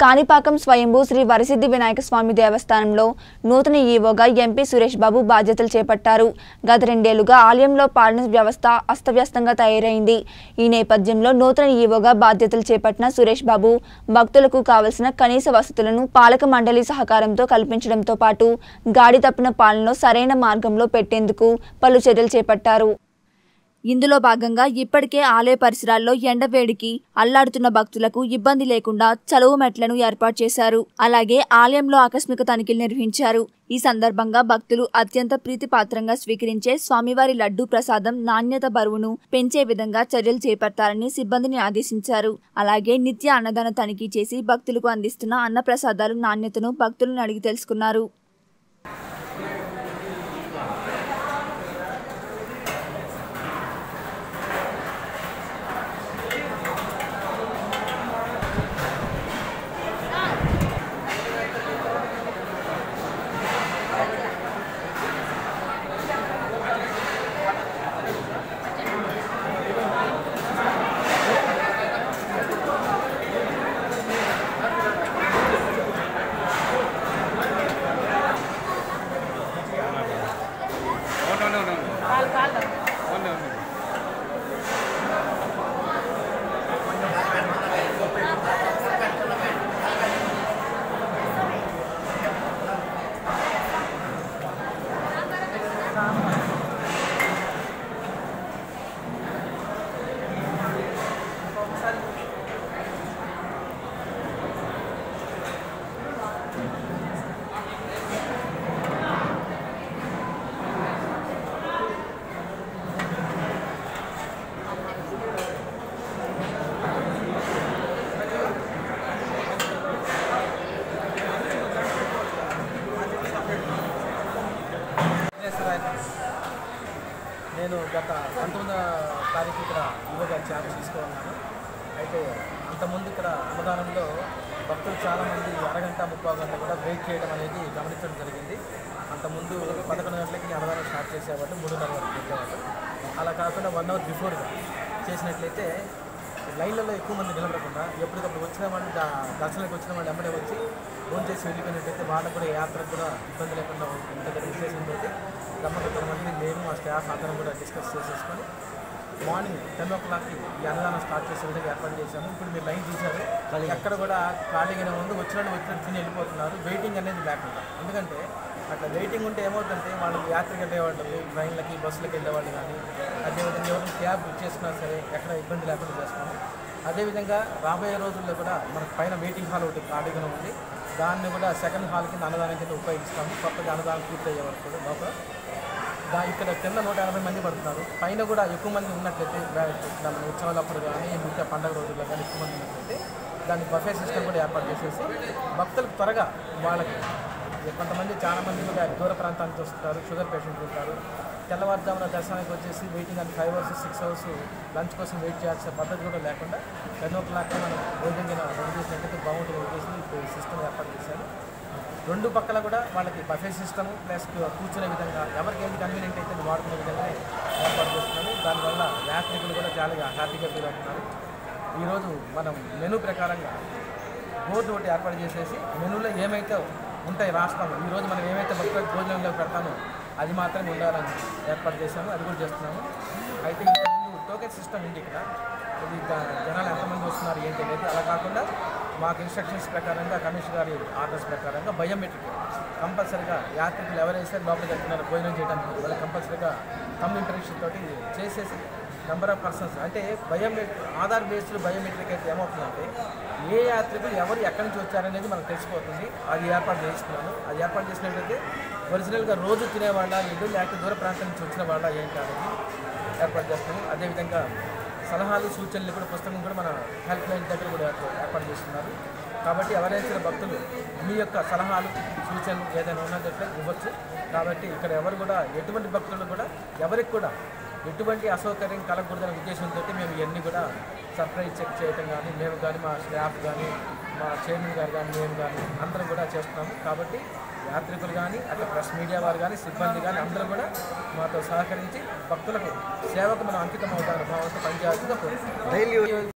కాణిపాకం స్వయంభూ శ్రీ వరసిద్ధి వినాయక స్వామి దేవస్థానంలో నూతన ఈవోగా ఎంపీ సురేష్ బాబు బాధ్యతలు చేపట్టారు గత రెండేళ్లుగా ఆలయంలో పాలన వ్యవస్థ అస్తవ్యస్తంగా తయారైంది ఈ నేపథ్యంలో నూతన ఈవోగా బాధ్యతలు చేపట్టిన సురేష్ బాబు భక్తులకు కావలసిన కనీస వసతులను పాలక మండలి సహకారంతో కల్పించడంతో పాటు గాడి తప్పిన పాలనలో సరైన మార్గంలో పెట్టేందుకు పలు చర్యలు చేపట్టారు ఇందులో భాగంగా ఇప్పటికే ఆలయ పరిసరాల్లో ఎండవేడికి అల్లాడుతున్న భక్తులకు ఇబ్బంది లేకుండా చలువ మెట్లను ఏర్పాటు చేశారు అలాగే ఆలయంలో ఆకస్మిక తనిఖీలు నిర్వహించారు ఈ సందర్భంగా భక్తులు అత్యంత ప్రీతిపాత్రంగా స్వీకరించే స్వామివారి లడ్డూ ప్రసాదం నాణ్యత బరువును పెంచే విధంగా చర్యలు చేపట్టాలని సిబ్బందిని ఆదేశించారు అలాగే నిత్య అన్నదాన తనిఖీ చేసి భక్తులకు అందిస్తున్న అన్న ప్రసాదాలు నాణ్యతను భక్తులను అడిగి తెలుసుకున్నారు అవును అవును అవును అవును అవును విఘ్నేశ్వరాయ నేను గత పంతొమ్మిదవ తారీఖు ఇక్కడ యువగా ఛార్జ్ తీసుకున్నాను అయితే అంతకుముందు ఇక్కడ అన్నదానంలో భక్తులు చాలామంది అరగంట ముప్పై గంట కూడా వెయిట్ చేయడం అనేది గమనించడం జరిగింది అంతకుముందు పదకొండు గంటలకి అన్నదానం స్టార్ట్ చేసేవాళ్ళు మూడున్నర వరకు పెట్టేవాళ్ళు అలా కాకుండా వన్ అవర్ బిఫోర్గా చేసినట్లయితే లైన్లలో ఎక్కువ మంది నిలబడకుండా ఎప్పటికప్పుడు వచ్చిన వాళ్ళు దా- దర్శనానికి వచ్చిన వాళ్ళు ఎమ్మడే వచ్చి ఫోన్ చేసి వెళ్ళిపోయినట్టయితే వాళ్ళకు కూడా యాత్రకు కూడా ఇబ్బంది లేకుండా ఉంటుందని ఉద్దేశంతో గమ్మకత్తర మంది నేను మా స్టాఫ్ అందరం కూడా డిస్కస్ చేసేసుకొని మార్నింగ్ టెన్ ఓ క్లాక్కి ఈ అన్నదానం స్టార్ట్ చేసే విధంగా ఏర్పాటు చేశాము ఇప్పుడు మీరు లైన్ చూశారు ఎక్కడ కూడా ఖాళీగానే ఉంది వచ్చిన వాళ్ళు వచ్చినట్టు తిని వెళ్ళిపోతున్నారు వెయిటింగ్ అనేది లేకుండా ఎందుకంటే అట్లా వెయిటింగ్ ఉంటే ఏమవుతుందంటే వాళ్ళు యాత్రకు వెళ్ళేవాళ్ళు ట్రైన్లకి బస్సులకు వెళ్ళేవాళ్ళు కానీ అదేవిధంగా ఎవరైనా క్యాబ్ బుక్ చేసుకున్నా సరే ఎక్కడ ఇబ్బంది లేకుండా చేస్తాము అదేవిధంగా రాబోయే రోజుల్లో కూడా మనకు పైన వెయిటింగ్ హాల్ ఒకటి ఖాళీగా ఉంది దాన్ని కూడా సెకండ్ హాల్ కింద అన్నదానం కింద ఉపయోగిస్తాము కొత్తగా అన్నదానం పూర్తి అయ్యే వరకు కూడా లోపల దా ఇక్కడ కింద నూట ఎనభై మంది పడుతున్నారు పైన కూడా ఎక్కువ మంది ఉన్నట్లయితే బ్యా- ఇక్కడ మన ఉత్సవాలప్పుడు కానీ మిగతా పండగ రోజుల్లో కానీ ఎక్కువ మంది ఉన్నట్లయితే దానికి బఫే సిస్టమ్ కూడా ఏర్పాటు చేసేసి భక్తులకు త్వరగా వాళ్ళకి కొంతమంది చాలా మంది కూడా దూర ప్రాంతానికి వస్తుంటారు షుగర్ పేషెంట్లు ఉంటారు తెల్లవారుజామున దర్శనానికి వచ్చేసి వెయిటింగ్ అని five hours six hours lunch కోసం వెయిట్ చేయాల్సిన పద్ధతి కూడా లేకుండా టెన్ ఓ క్లాక్ మనం భోజనం రెడీ చేసినట్టయితే బాగుంటుంది ఉద్దేశం ఇప్పుడు సిస్టమ్ ఏర్పాటు చేశారు రెండు పక్కల కూడా వాళ్ళకి బఫే సిస్టమ్ ప్లస్ కూర్చునే విధంగా ఎవరికి ఏది కన్వీనియంట్ అయితే అది వాడుకునే విధంగా ఏర్పాటు చేస్తున్నాము దానివల్ల యాత్రికులు కూడా చాలా హ్యాపీగా ఫీల్ అవుతున్నారు ఈరోజు మనం మెనూ ప్రకారంగా బోర్డు ఒకటి ఏర్పాటు చేసేసి మెనూలో ఏమైతే ఉంటాయి రాస్తాము ఈరోజు మనం ఏమైతే భక్తులకు భోజనంలో పెడతామో అది మాత్రం ఉండాలని ఏర్పాటు చేశాము అది కూడా చేస్తున్నాము అయితే ఇంతకుముందు టోకెన్ సిస్టమ్ ఉంది ఇక్కడ ఇది జ- జనాలు ఎంతమంది వస్తున్నారు ఏంటి అనేది అలా కాకుండా మాకు ఇన్స్ట్రక్షన్స్ ప్రకారంగా కమిషనర్ గారి ఆర్డర్స్ ప్రకారంగా బయోమెట్రిక్ కంపల్సరీగా యాత్రికులు ఎవరైతే లోపలికి వెళ్తున్నారో భోజనం చేయడానికి వాళ్ళు కంపల్సరీగా కమ్ ఇంటర్వ్యూషన్ తోటి చేసేసి నెంబర్ ఆఫ్ పర్సన్స్ అంటే బయోమెట్రిక్ ఆధార్ బేస్డ్ బయోమెట్రిక్ అయితే ఏమవుతుందంటే ఏ యాత్రికులు ఎవరు ఎక్కడి నుంచి వచ్చారనేది మనకు తెలిసిపోతుంది అది ఏర్పాటు చేస్తున్నాను అది ఏర్పాటు చేసినట్లయితే ఒరిజినల్గా రోజు తినేవాళ్ళ లేదు లేకపోతే దూర ప్రాంతం నుంచి వచ్చిన వాళ్ళ ఏంటి అనేది ఏర్పాటు చేస్తాము అదేవిధంగా సలహాలు సూచనలు కూడా పుస్తకం కూడా మన హెల్ప్ లైన్ దగ్గర కూడా ఏర్పా- ఏర్పాటు చేస్తున్నారు కాబట్టి ఎవరైనా భక్తులు మీ యొక్క సలహాలు సూచనలు ఏదైనా ఉన్నట్లయితే ఇవ్వచ్చు కాబట్టి ఇక్కడ ఎవరు కూడా ఎటువంటి భక్తులు కూడా ఎవరికి కూడా ఎటువంటి అసౌకర్యం కలగకూడదనే ఉద్దేశంతో మేము ఇవన్నీ కూడా సర్ప్రైజ్ చెక్ చేయటం కానీ మేము కానీ మా స్టాఫ్ కానీ మా చైర్మన్ గారు కానీ మేము కానీ అందరం కూడా చేస్తున్నాము కాబట్టి యాత్రికులు కానీ అట్లా ప్రెస్ మీడియా వారు కానీ సిబ్బంది కానీ అందరూ కూడా మాతో సహకరించి భక్తులకు సేవకు మనం అంకితం అవుతామని భావంతో పనిచేయాల్సిందిగా కోరుతున్నాం.